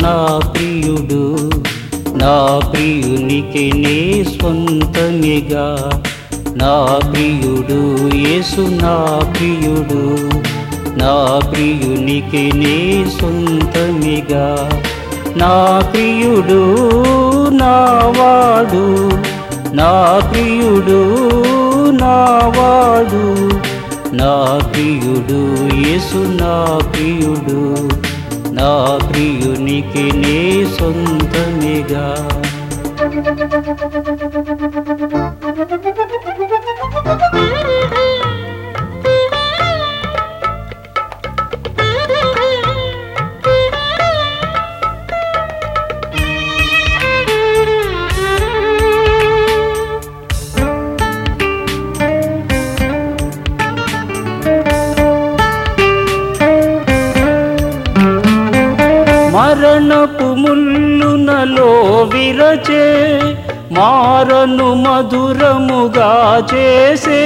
నా ప్రియుడు నా ప్రియునికి నే స్వంతమిగా నా ప్రియుడు యేసు నా ప్రియుడు నా ప్రియునికి నే సొంతమిగా నా ప్రియుడు నావాడు నా ప్రియుడు నావాడు నా ప్రియుడు యేసు నా ప్రియుడు నా ప్రియునికి నే సొంతమిగా మరణపు ముల్లునలో విరచే మారను మధురముగా చేసే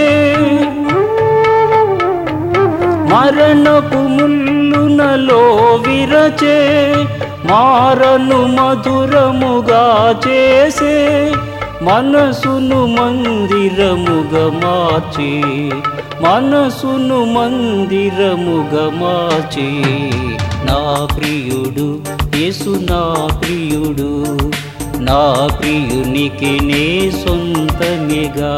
మరణపు ముల్లునలో విరచే మారను మధురముగా చేసే మనసును మందిరముగా మార్చి మనసును మందిరముగా మార్చి నా ప్రియుడు యేసు నా ప్రియుడు నా ప్రియునికి నే సొంతమిగా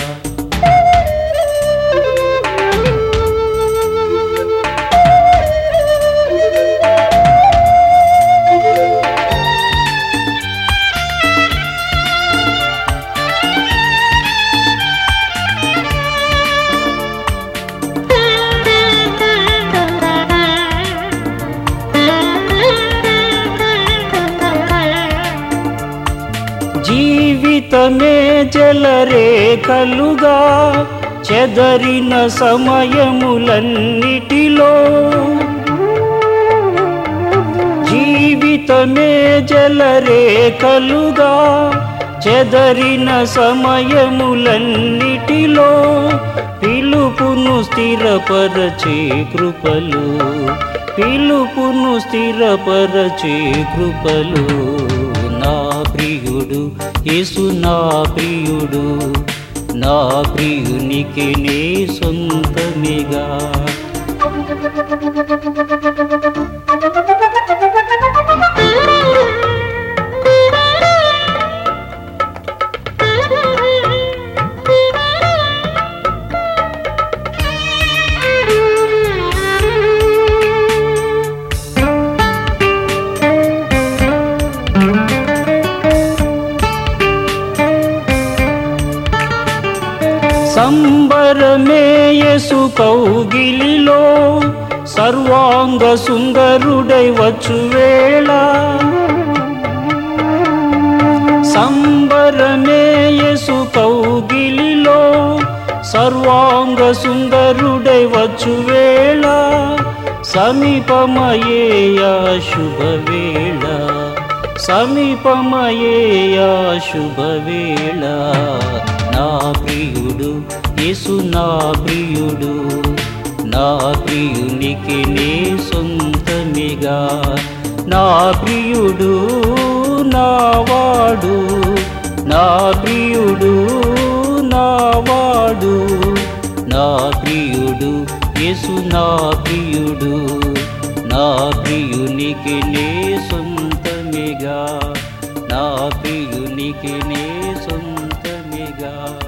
జీవితమే జలరేఖలుగా చెదరిన సమయములన్నిటిలో జీవితమే జలరేఖలుగా చెదరిన సమయములన్నిటిలో పిలుపును స్థిరపరచే కృపలు పిలుపును స్థిరపరచే కృపలు నా ప్రియుడు యేసు నా ప్రియుడు నా ప్రియునికి నే సొంతమిగా సంబరమే యసు కౌగిలిలో సర్వాంగ సుందరుడై వచ్చు వేళ సంబరమే యసు కౌగిలిలో సర్వాంగ సుందరుడై వచ్చు వేళ సమీపమయేయా శుభవేళ సమీపమయేయా శుభవేళ నా ప్రియుడు యేసు నా ప్రియుడు నా ప్రియునికి నే సొంతమిగా నా ప్రియుడు నావాడు నా ప్రియుడు నావాడు నా ప్రియుడు యేసు నా ప్రియుడు నా ప్రియునికి నే సొంతమిగా నా ప్రియునికి నే సొంతమిగా